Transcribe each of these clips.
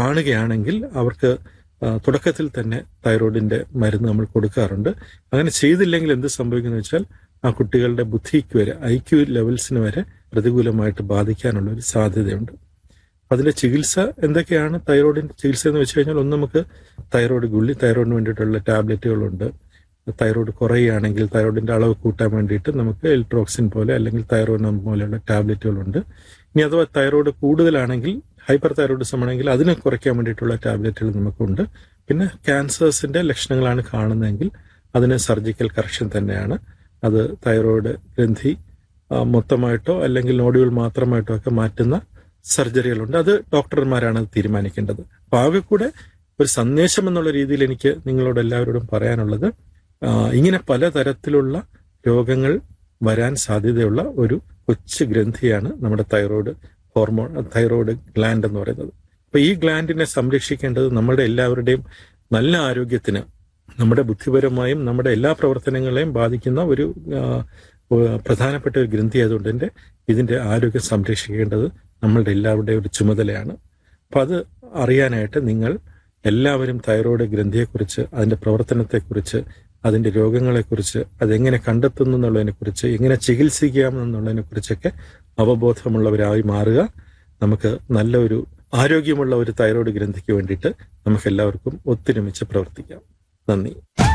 കാണുകയാണെങ്കിൽ അവർക്ക് ആ, തുടക്കത്തിൽ തന്നെ തൈറോയിഡിന്റെ മരുന്ന് നമ്മൾ കൊടുക്കാറുണ്ട് അങ്ങനെ ചെയ്തില്ലെങ്കിൽ എന്ത് സംഭവിക്കുന്നു വെച്ചാൽ ആ കുട്ടികളുടെ ബുദ്ധിക്ക് വരെ ഐ ക്യു ലെവൽസിന് വരെ പ്രതികൂലമായിട്ട് ബാധിക്കാനുള്ള ഒരു സാധ്യതയുണ്ട് അപ്പൊ അതിലെ ചികിത്സ എന്തൊക്കെയാണ് തൈറോയിഡിന്റെ ചികിത്സ എന്ന് വെച്ച് കഴിഞ്ഞാൽ ഒന്ന് നമുക്ക് തൈറോയിഡ് ഗുളി തൈറോയിഡിന് വേണ്ടിയിട്ടുള്ള ടാബ്ലറ്റുകളുണ്ട് തൈറോയിഡ് കുറയുകയാണെങ്കിൽ തൈറോയിഡിന്റെ അളവ് കൂട്ടാൻ വേണ്ടിയിട്ട് നമുക്ക് എൽട്രോക്സിൻ പോലെ അല്ലെങ്കിൽ തൈറോയിനം പോലെയുള്ള ടാബ്ലറ്റുകളുണ്ട് ഇനി അഥവാ തൈറോയിഡ് കൂടുതലാണെങ്കിൽ ഹൈപ്പർ തൈറോയിഡിസം ആണെങ്കിൽ അതിനെ കുറയ്ക്കാൻ വേണ്ടിയിട്ടുള്ള ടാബ്ലറ്റുകൾ നമുക്കുണ്ട് പിന്നെ ക്യാൻസേഴ്സിന്റെ ലക്ഷണങ്ങളാണ് കാണുന്നതെങ്കിൽ അതിന് സർജിക്കൽ കറക്ഷൻ തന്നെയാണ് അത് തൈറോയിഡ് ഗ്രന്ഥി ആ, മൊത്തമായിട്ടോ അല്ലെങ്കിൽ നോഡുകൾ മാത്രമായിട്ടോ ഒക്കെ മാറ്റുന്ന സർജറികളുണ്ട് അത് ഡോക്ടർമാരാണ് അത് തീരുമാനിക്കേണ്ടത് അപ്പൊ ആകെ കൂടെ ഒരു സന്ദേശം എന്നുള്ള രീതിയിൽ എനിക്ക് നിങ്ങളോട് എല്ലാവരോടും പറയാനുള്ളത് ആ, ഇങ്ങനെ പലതരത്തിലുള്ള രോഗങ്ങൾ വരാൻ സാധ്യതയുള്ള ഒരു കൊച്ചു ഗ്രന്ഥിയാണ് നമ്മുടെ തൈറോയ്ഡ് ഹോർമോൺ തൈറോയ്ഡ് ഗ്ലാൻഡ് എന്ന് പറയുന്നത് അപ്പൊ ഈ ഗ്ലാൻഡിനെ സംരക്ഷിക്കേണ്ടത് നമ്മുടെ എല്ലാവരുടെയും നല്ല ആരോഗ്യത്തിന് നമ്മുടെ ബുദ്ധിപരമായും നമ്മുടെ എല്ലാ പ്രവർത്തനങ്ങളെയും ബാധിക്കുന്ന ഒരു ആ, ഏഹ് പ്രധാനപ്പെട്ട ഒരു ഗ്രന്ഥി ആയതുകൊണ്ട് തന്നെ ഇതിന്റെ ആരോഗ്യം സംരക്ഷിക്കേണ്ടത് നമ്മളുടെ എല്ലാവരുടെയും ഒരു ചുമതലയാണ് അപ്പൊ അത് അറിയാനായിട്ട് നിങ്ങൾ എല്ലാവരും തൈറോയ്ഡ് ഗ്രന്ഥിയെക്കുറിച്ച് അതിന്റെ പ്രവർത്തനത്തെക്കുറിച്ച് അതിന്റെ രോഗങ്ങളെക്കുറിച്ച് അതെങ്ങനെ കണ്ടെത്തുന്നു എന്നുള്ളതിനെക്കുറിച്ച് എങ്ങനെ ചികിത്സിക്കാം എന്നുള്ളതിനെ കുറിച്ചൊക്കെ അവബോധമുള്ളവരായി മാറുക നമുക്ക് നല്ല ഒരു ആരോഗ്യമുള്ള ഒരു തൈറോയ്ഡ് ഗ്രന്ഥിക്ക് വേണ്ടിയിട്ട് നമുക്ക് എല്ലാവർക്കും ഒത്തൊരുമിച്ച് പ്രവർത്തിക്കാം നന്ദി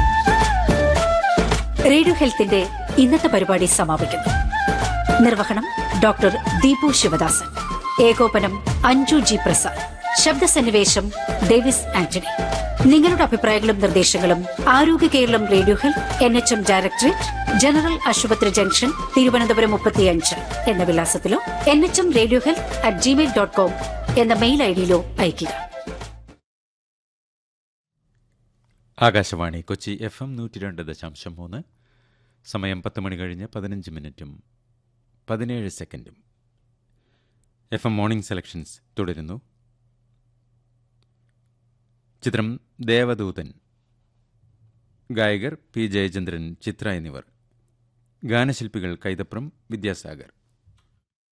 റേഡിയോ ഹെൽത്തിന്റെ ഇന്നത്തെ പരിപാടി സമാപിക്കുന്നു നിർവഹണം ഡോക്ടർ ദീപു ശിവദാസൻ ഏകോപനം അഞ്ജു ജി പ്രസാദ് ശബ്ദസന്നിവേശം ഡേവിസ് ആന്റണി നിങ്ങളുടെ അഭിപ്രായങ്ങളും നിർദ്ദേശങ്ങളും Arogya Keralam radio health N H M directorate general ആശുപത്രി ജംഗ്ഷൻ തിരുവനന്തപുരം മുപ്പത്തിയഞ്ച് എന്ന വിലാസത്തിലോ N H M radio health at gmail dot com എന്ന മെയിൽ ഐഡിയിലോ അയയ്ക്കുക ആകാശവാണി കൊച്ചി എഫ് എം നൂറ്റി രണ്ട് ദശാംശം മൂന്ന് സമയം പത്ത് മണി കഴിഞ്ഞ് പതിനഞ്ച് മിനിറ്റും പതിനേഴ് സെക്കൻഡും എഫ് എം മോർണിംഗ് സെലക്ഷൻസ് തുടരുന്നു ചിത്രം ദേവദൂതൻ ഗായകർ പി ജയചന്ദ്രൻ ചിത്ര എന്നിവർ ഗാനശില്പികൾ കൈതപ്രം വിദ്യാസാഗർ